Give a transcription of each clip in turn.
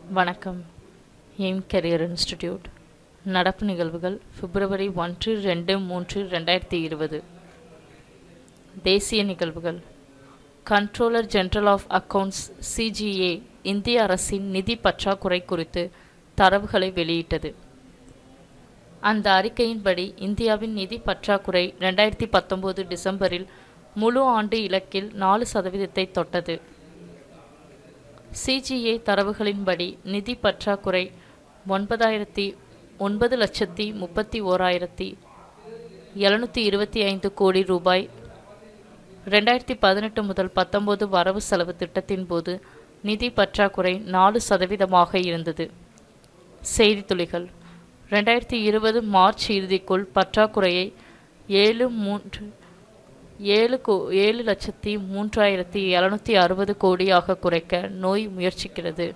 வணக்கம் aim career institute நடப்பு நிகழ்வுகள் பிப்ரவரி ஒன்று ரெண்டு மூன்று ரெண்டாயிரத்தி இருபது தேசிய நிகழ்வுகள் controller general of accounts CGA இந்திய அரசின் நிதி பற்றாக்குறை குறித்து தரவுகளை வெளியிட்டது அந்த அறிக்கையின்படி இந்தியாவின் நிதி பற்றாக்குறை ரெண்டாயிரத்தி பத்தொம்போது டிசம்பரில் முழு ஆண்டு இலக்கில் நாலு சதவீதத்தை தொட்டது சிஜிஏ தரவுகளின்படி நிதி பற்றாக்குறை ஒன்பதாயிரத்தி ஒன்பது லட்சத்தி முப்பத்தி ஓராயிரத்தி எழுநூற்றி இருபத்தி ஐந்து கோடி ரூபாய் ரெண்டாயிரத்தி பதினெட்டு முதல் பத்தொம்போது வரவு செலவு திட்டத்தின் போது நிதி பற்றாக்குறை நாலு சதவீதமாக இருந்தது செய்தி துளிகள் ரெண்டாயிரத்தி இருபது மார்ச் இறுதிக்குள் பற்றாக்குறையை ஏழு மூன்று ஏழு கோ ஏழு லட்சத்தி மூன்றாயிரத்தி எழுநூற்றி அறுபது கோடியாக குறைக்க நோய் முயற்சிக்கிறது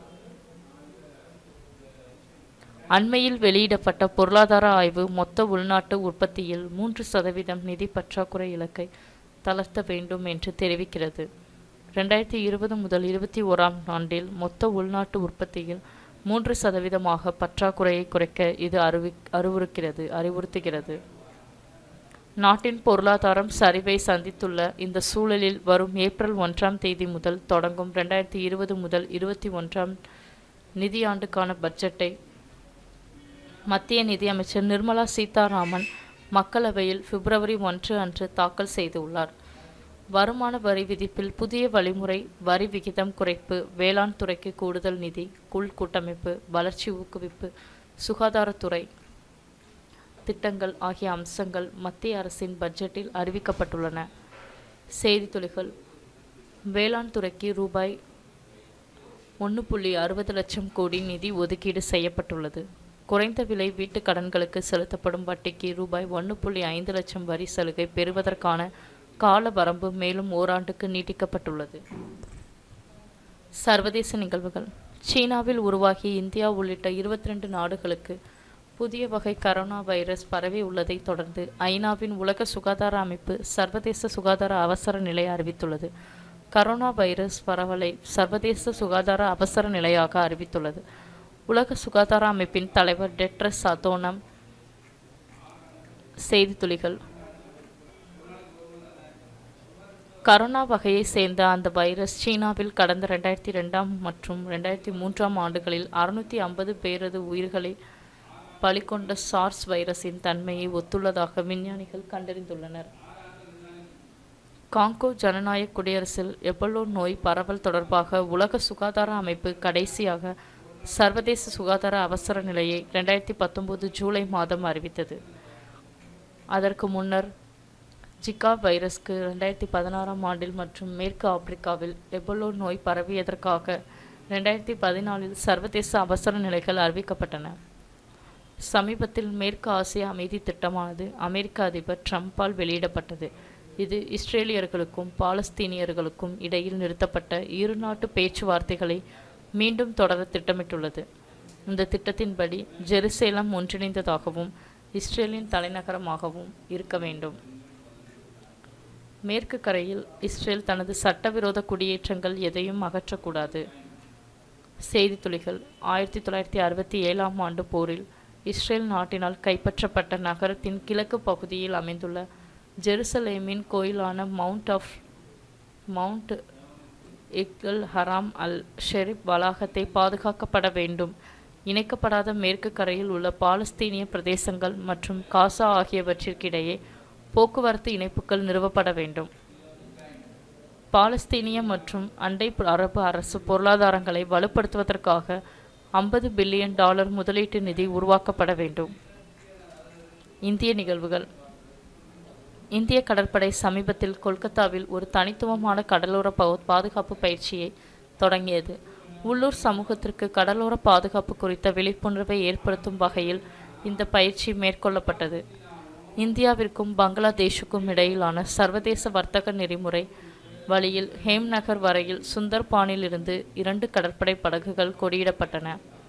அண்மையில் வெளியிடப்பட்ட பொருளாதார ஆய்வு மொத்த உள்நாட்டு உற்பத்தியில் மூன்று சதவீதம் நிதி பற்றாக்குறை இலக்கை தளர்த்த வேண்டும் என்று தெரிவிக்கிறது ரெண்டாயிரத்தி இருபது முதல் இருபத்தி ஓராம் ஆண்டில் மொத்த உள்நாட்டு உற்பத்தியில் மூன்று சதவீதமாக பற்றாக்குறையை குறைக்க இது அறிவி அறிவுறுக்கிறது அறிவுறுத்துகிறது நாட்டின் பொருளாதாரம் சரிவை சந்தித்துள்ள இந்த சூழலில் வரும் ஏப்ரல் ஒன்றாம் தேதி முதல் தொடங்கும் ரெண்டாயிரத்தி இருபது முதல் இருபத்தி ஒன்றாம் நிதியாண்டுக்கான பட்ஜெட்டை மத்திய நிதியமைச்சர் நிர்மலா சீதாராமன் மக்களவையில் பிப்ரவரி ஒன்று அன்று தாக்கல் செய்துள்ளார் வருமான வரி விதிப்பில் புதிய வழிமுறை வரி விகிதம் குறைப்பு வேளாண் துறைக்கு கூடுதல் நிதி உள்கூட்டமைப்பு வளர்ச்சி ஊக்குவிப்பு சுகாதாரத்துறை திட்டங்கள் ஆகிய அம்சங்கள் மத்திய அரசின் பட்ஜெட்டில் அறிவிக்கப்பட்டுள்ளன செய்தி துளிகள் வேளாண் துறைக்கு ரூபாய் ஒன்று புள்ளி அறுபது லட்சம் கோடி நிதி ஒதுக்கீடு செய்யப்பட்டுள்ளது குறைந்த விலை வீட்டுக் கடன்களுக்கு செலுத்தப்படும் வட்டிக்கு ரூபாய் ஒன்று புள்ளி ஐந்து லட்சம் வரி சலுகை பெறுவதற்கான கால வரம்பு மேலும் ஓராண்டுக்கு நீட்டிக்கப்பட்டுள்ளது சர்வதேச நிகழ்வுகள் சீனாவில் உருவாகி இந்தியா உள்ளிட்ட இருபத்தி ரெண்டு நாடுகளுக்கு புதிய வகை கரோனா வைரஸ் பரவி உள்ளதை தொடர்ந்து ஐநாவின் உலக சுகாதார அமைப்பு சர்வதேச சுகாதார அவசர நிலை அறிவித்துள்ளது கரோனா வைரஸ் பரவலை சர்வதேச சுகாதார அவசர நிலையாக அறிவித்துள்ளது உலக சுகாதார அமைப்பின் தலைவர் டெட்ரஸ் அதோனம் செய்தி துளிகள் கரோனா வகையை சேர்ந்த அந்த வைரஸ் சீனாவில் கடந்த ரெண்டாயிரத்தி ரெண்டாம் மற்றும் ரெண்டாயிரத்தி மூன்றாம் ஆண்டுகளில் அறுநூற்றி ஐம்பது பேரது உயிர்களை பலிகொண்ட சார்ஸ் வைரஸின் தன்மையை ஒத்துள்ளதாக விஞ்ஞானிகள் கண்டறிந்துள்ளனர் காங்கோ ஜனநாயக குடியரசில் எபோலோ நோய் பரவல் தொடர்பாக உலக சுகாதார அமைப்பு கடைசியாக சர்வதேச சுகாதார அவசர நிலையை ரெண்டாயிரத்தி பத்தொம்போது ஜூலை மாதம் அறிவித்தது அதற்கு முன்னர் ஜிகா வைரஸ்க்கு ரெண்டாயிரத்தி பதினாறாம் ஆண்டில் மற்றும் மேற்கு ஆப்பிரிக்காவில் எபோலோ நோய் பரவியதற்காக ரெண்டாயிரத்தி பதினாலில் சர்வதேச அவசர நிலைகள் அறிவிக்கப்பட்டன சமீபத்தில் மேற்கு ஆசிய அமைதி திட்டமானது அமெரிக்க அதிபர் ட்ரம்ப்பால் வெளியிடப்பட்டது இது இஸ்ரேலியர்களுக்கும் பாலஸ்தீனியர்களுக்கும் இடையில் நிறுத்தப்பட்ட இரு நாட்டு பேச்சுவார்த்தைகளை மீண்டும் தொடர திட்டமிட்டுள்ளது இந்த திட்டத்தின்படி ஜெருசேலம் ஒன்றிணைந்ததாகவும் இஸ்ரேலின் தலைநகரமாகவும் இருக்க வேண்டும் மேற்கு கரையில் இஸ்ரேல் தனது சட்டவிரோத குடியேற்றங்கள் எதையும் அகற்றக்கூடாது செய்தி துளிகள் ஆயிரத்தி தொள்ளாயிரத்தி அறுபத்தி ஏழாம் ஆண்டு போரில் இஸ்ரேல் நாட்டினால் கைப்பற்றப்பட்ட நகரத்தின் கிழக்கு பகுதியில் அமைந்துள்ள ஜெருசலேமின் கோயிலான மவுண்ட் ஆஃப் மவுண்ட் இக்ல் ஹராம் அல் ஷெரீப் வளாகத்தை பாதுகாக்கப்பட வேண்டும் இணைக்கப்படாத மேற்கு கரையில் உள்ள பாலஸ்தீனிய பிரதேசங்கள் மற்றும் காசா ஆகியவற்றிற்கிடையே போக்குவரத்து இணைப்புகள் நிறுவப்பட வேண்டும் பாலஸ்தீனிய மற்றும் அண்டை அரபு அரசு பொருளாதாரங்களை வலுப்படுத்துவதற்காக ஐம்பது பில்லியன் டாலர் முதலீட்டு நிதி உருவாக்கப்பட வேண்டும் இந்திய நிகழ்வுகள் இந்திய கடற்படை சமீபத்தில் கொல்கத்தாவில் ஒரு தனித்துவமான கடலோர பாதுகாப்பு பயிற்சியை தொடங்கியது உள்ளூர் சமூகத்திற்கு கடலோர பாதுகாப்பு குறித்த விழிப்புணர்வை ஏற்படுத்தும் வகையில் இந்த பயிற்சி மேற்கொள்ளப்பட்டது இந்தியாவிற்கும் பங்களாதேஷுக்கும் இடையிலான சர்வதேச வர்த்தக நெறிமுறை வழியில் ஹேம்நகர் வரையில் சுந்தர்பானில் இருந்து இரண்டு கடற்படை படகுகள் கொடியிடப்பட்டன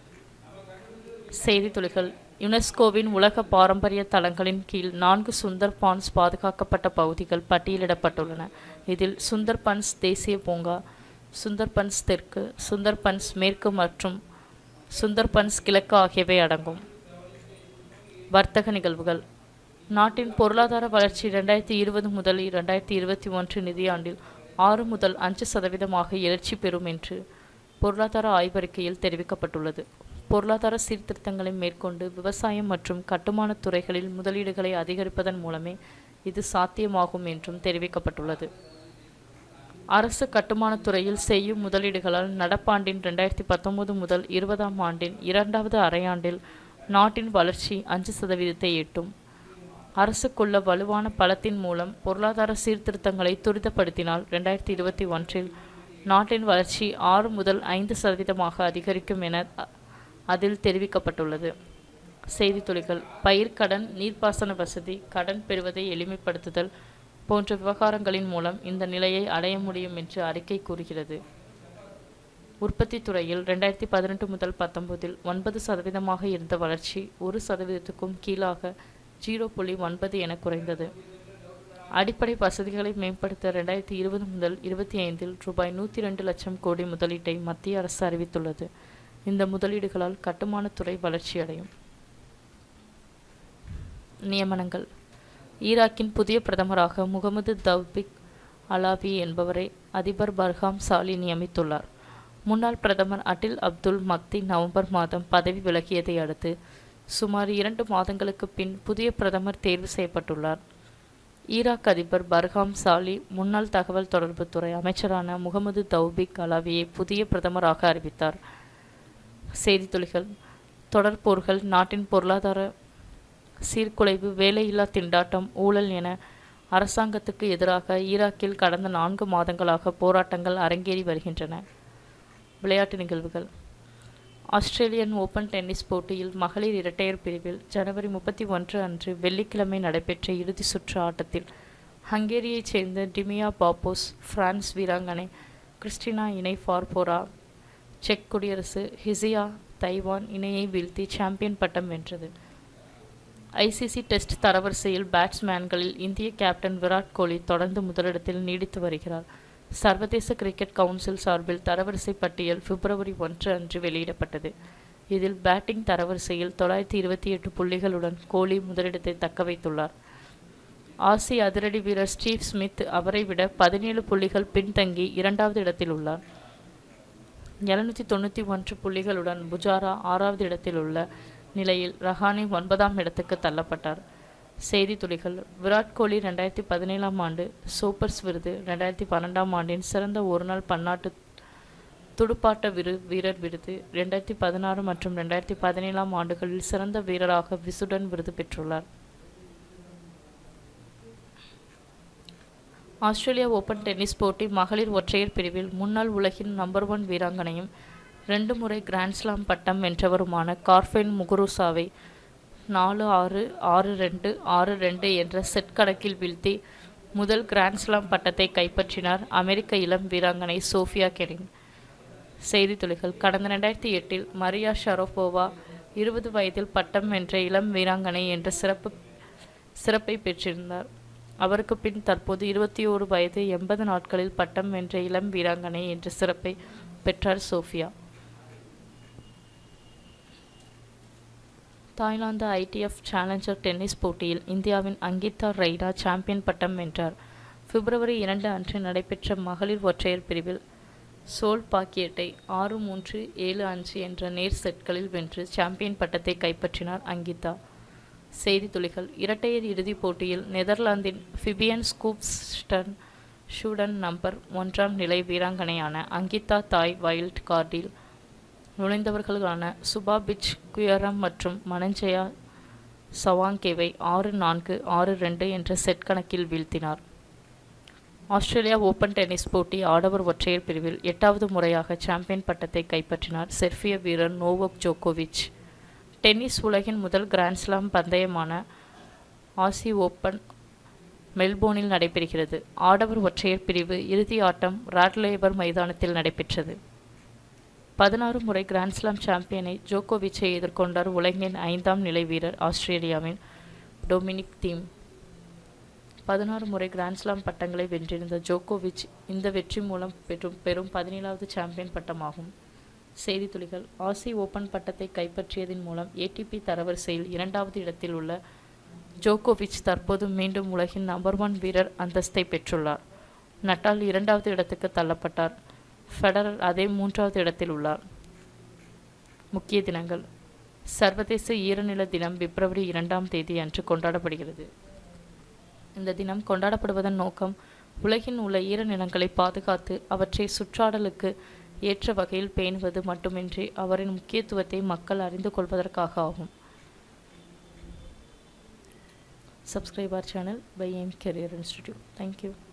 செய்தி துளிகள் யுனெஸ்கோவின் உலக பாரம்பரிய தலங்களின் கீழ் நான்கு சுந்தர்பான்ஸ் பாதுகாக்கப்பட்ட பகுதிகள் பட்டியலிடப்பட்டுள்ளன இதில் சுந்தர்பன்ஸ் தேசிய பூங்கா சுந்தர்பன்ஸ் தெற்கு சுந்தர்பன்ஸ் மேற்கு மற்றும் சுந்தர்பன்ஸ் கிழக்கு ஆகியவை அடங்கும் வர்த்தக நிகழ்வுகள் நாட்டின் பொருளாதார வளர்ச்சி இரண்டாயிரத்தி இருபது முதல் இரண்டாயிரத்தி இருபத்தி ஒன்று நிதியாண்டில் ஆறு முதல் அஞ்சு சதவீதமாக எழுச்சி பெறும் என்று பொருளாதார ஆய்வறிக்கையில் தெரிவிக்கப்பட்டுள்ளது பொருளாதார சீர்திருத்தங்களை மேற்கொண்டு விவசாயம் மற்றும் கட்டுமானத் துறைகளில் முதலீடுகளை அதிகரிப்பதன் மூலமே இது சாத்தியமாகும் என்றும் தெரிவிக்கப்பட்டுள்ளது அரசு கட்டுமானத் துறையில் செய்யும் முதலீடுகளால் நடப்பாண்டின் ரெண்டாயிரத்தி பத்தொன்பது முதல் இருபதாம் ஆண்டின் இரண்டாவது அரையாண்டில் நாட்டின் வளர்ச்சி அஞ்சு சதவீதத்தை எட்டும் அரசுக்குள்ள வலுவான பலத்தின் மூலம் பொருளாதார சீர்திருத்தங்களை துரிதப்படுத்தினால் ரெண்டாயிரத்தி இருபத்தி ஒன்றில் நாட்டின் வளர்ச்சி ஆறு முதல் ஐந்து சதவீதமாக அதிகரிக்கும் என அ- அதில் தெரிவிக்கப்பட்டுள்ளது செய்தித்துளிகள் பயிர்க்கடன் நீர்ப்பாசன வசதி கடன் பெறுவதை எளிமைப்படுத்துதல் போன்ற விவகாரங்களின் மூலம் இந்த நிலையை அடைய முடியும் என்று அறிக்கை கூறுகிறது உற்பத்தி துறையில் ரெண்டாயிரத்தி பதினெட்டு முதல் பத்தொன்பதில் ஒன்பது சதவீதமாக இருந்த வளர்ச்சி ஒரு சதவீதத்துக்கும் கீழாக ஜீரோ புள்ளி ஒன்பது என குறைந்தது அடிப்படை வசதிகளை மேம்படுத்த ரெண்டாயிரத்தி இருபது முதல் இருபத்தி ஐந்தில் ரூபாய் நூற்றி ரெண்டு லட்சம் கோடி முதலீட்டை மத்திய அரசு அறிவித்துள்ளது இந்த முதலீடுகளால் கட்டுமானத்துறை வளர்ச்சியடையும் நியமனங்கள் ஈராக்கின் புதிய பிரதமராக முகமது தவ்பிக் அலாவி என்பவரை அதிபர் பர்ஹாம் சாலி நியமித்துள்ளார் முன்னாள் பிரதமர் அட்டில் அப்துல் மக்தி நவம்பர் மாதம் பதவி விலகியதை அடுத்து சுமார் இரண்டு மாதங்களுக்கு பின் புதிய பிரதமர் தேர்வு செய்யப்பட்டுள்ளார் ஈராக் அதிபர் பர்ஹாம் சாலி முன்னாள் தகவல் தொடர்புத்துறை அமைச்சரான முகமது தௌபிக் அலாவியை புதிய பிரதமராக அறிவித்தார் செய்தித்துளிகள் தொடர்போர்கள் நாட்டின் பொருளாதார சீர்குலைவு வேலையில்லா திண்டாட்டம் ஊழல் என அரசாங்கத்துக்கு எதிராக ஈராக்கில் கடந்த நான்கு மாதங்களாக போராட்டங்கள் அரங்கேறி வருகின்றன விளையாட்டு நிகழ்வுகள் ஆஸ்திரேலியன் ஓபன் டென்னிஸ் போட்டியில் மகளிர் இரட்டையர் பிரிவில் ஜனவரி முப்பத்தி ஒன்று அன்று வெள்ளிக்கிழமை நடைபெற்ற இறுதி சுற்று ஆட்டத்தில் ஹங்கேரியைச் சேர்ந்த டிமியா பாப்போஸ் பிரான்ஸ் வீராங்கனை கிறிஸ்டினா இணை ஃபார்போரா செக் குடியரசு ஹிசியா தைவான் இணையை வீழ்த்தி சாம்பியன் பட்டம் வென்றது ஐசிசி டெஸ்ட் தரவரிசையில் பேட்ஸ்மேன்களில் இந்திய கேப்டன் விராட் கோலி தொடர்ந்து முதலிடத்தில் நீடித்து வருகிறார் சர்வதேச கிரிக்கெட் கவுன்சில் சார்பில் தரவரிசை பட்டியல் பிப்ரவரி ஒன்று அன்று வெளியிடப்பட்டது இதில் பேட்டிங் தரவரிசையில் தொள்ளாயிரத்தி இருபத்தி எட்டு புள்ளிகளுடன் கோலி முதலிடத்தை தக்க வைத்துள்ளார் ஆசிய அதிரடி வீரர் ஸ்டீவ் ஸ்மித் அவரை விட பதினேழு புள்ளிகள் பின்தங்கி இரண்டாவது இடத்தில் உள்ளார் எழுநூற்றி தொண்ணூற்றி ஒன்று புள்ளிகளுடன் புஜாரா ஆறாவது இடத்தில் உள்ள நிலையில் ரஹானே ஒன்பதாம் இடத்துக்கு தள்ளப்பட்டார் செய்தி துளிகள் விராட் கோலி ரெண்டாயிரத்தி பதினேழாம் ஆண்டு சூப்பர்ஸ் விருது ரெண்டாயிரத்தி பன்னெண்டாம் ஆண்டின் சிறந்த ஒருநாள் பன்னாட்டு துடுப்பாட்ட விரு வீரர் விருது ரெண்டாயிரத்தி பதினாறு மற்றும் ரெண்டாயிரத்தி பதினேழாம் ஆண்டுகளில் சிறந்த வீரராக விசுடன் விருது பெற்றுள்ளார் ஆஸ்திரேலியா ஓபன் டென்னிஸ் போட்டி மகளிர் ஒற்றையர் பிரிவில் முன்னாள் உலகின் நம்பர் ஒன் வீராங்கனையும் ரெண்டு முறை கிராண்ட்ஸ்லாம் பட்டம் வென்றவருமான கார்ஃபைன் முகுருசாவை நாலு ஆறு ஆறு ரெண்டு ஆறு ரெண்டு என்ற செட் கணக்கில் வீழ்த்தி முதல் கிராண்ட்ஸ்லாம் பட்டத்தை கைப்பற்றினார் அமெரிக்க இளம் வீராங்கனை சோஃபியா கெனின் செய்தி துளிகள் கடந்த ரெண்டாயிரத்தி எட்டில் மரியா ஷரோபோவா இருபது வயதில் பட்டம் வென்ற இளம் வீராங்கனை என்ற சிறப்பு சிறப்பை பெற்றிருந்தார் அவருக்கு பின் தற்போது இருபத்தி ஓரு வயது எண்பது நாட்களில் பட்டம் வென்ற இளம் வீராங்கனை என்ற சிறப்பை பெற்றார் Sofia Thailand ITF challenger tennis போட்டியில் இந்தியாவின் அங்கிதா ரெய்னா சாம்பியன் பட்டம் வென்றார் பிப்ரவரி இரண்டு அன்று நடைபெற்ற மகளிர் ஒற்றையர் பிரிவில் சோல் பாக்கியட்டை ஆறு மூன்று ஏழு அஞ்சு என்ற நேர் செட்களில் வென்று சாம்பியன் பட்டத்தை கைப்பற்றினார் அங்கிதா செய்தி துளிகள் இரட்டையர் இறுதிப் போட்டியில் நெதர்லாந்தின் ஃபிபியன் ஸ்கூப்ஸ்டன் ஷூடன் நம்பர் ஒன்றாம் நிலை வீராங்கனையான அங்கிதா தாய் வைல்ட் கார்டில் நுழைந்தவர்களான சுபாபிச் குயரம் மற்றும் மனஞ்சயா சவாங்கேவை ஆறு நான்கு ஆறு ரெண்டு என்ற செட் கணக்கில் வீழ்த்தினார் ஆஸ்திரேலியா ஓபன் டென்னிஸ் போட்டி ஆடவர் ஒற்றையர் பிரிவில் எட்டாவது முறையாக சாம்பியன் பட்டத்தை கைப்பற்றினார் செர்பிய வீரர் நோவோக் ஜோகோவிச் டென்னிஸ் உலகின் முதல் கிராண்ட்ஸ்லாம் பந்தயமான ஆசி ஓப்பன் மெல்போர்னில் நடைபெறுகிறது ஆடவர் ஒற்றையர் பிரிவு இறுதி ஆட்டம் ராட்லேபர் மைதானத்தில் நடைபெற்றது பதினாறு முறை கிராண்ட்ஸ்லாம் சாம்பியனை ஜோகோவிச்சை எதிர்கொண்டார் உலகின் ஐந்தாம் நிலை வீரர் ஆஸ்திரேலியாவின் டொமினிக் தீம் பதினாறு முறை கிராண்ட்ஸ்லாம் பட்டங்களை வென்றிருந்த ஜோகோவிச் இந்த வெற்றி மூலம் பெற்றும் பெறும் பதினேழாவது சாம்பியன் பட்டமாகும் செய்தி துளிகள் ஆசி ஓபன் பட்டத்தை கைப்பற்றியதன் மூலம் ஏடிபி தரவரிசையில் இரண்டாவது இடத்தில் உள்ள ஜோகோவிச் தற்போது மீண்டும் உலகின் நம்பர் ஒன் வீரர் அந்தஸ்தை பெற்றுள்ளார் நட்டால் இரண்டாவது இடத்துக்கு தள்ளப்பட்டார் ஃபெடரர் அதே மூன்றாவது இடத்தில் உள்ளார் முக்கிய தினங்கள் சர்வதேச ஈரநில தினம் பிப்ரவரி இரண்டாம் தேதி அன்று கொண்டாடப்படுகிறது இந்த தினம் கொண்டாடப்படுவதன் நோக்கம் உலகின் உள்ள ஈரநிலங்களை பாதுகாத்து அவற்றை சுற்றாடலுக்கு ஏற்ற வகையில் பேணுவது மட்டுமின்றி அவரின் முக்கியத்துவத்தை மக்கள் அறிந்து கொள்வதற்காக ஆகும் subscribe our channel by aim career institute thank you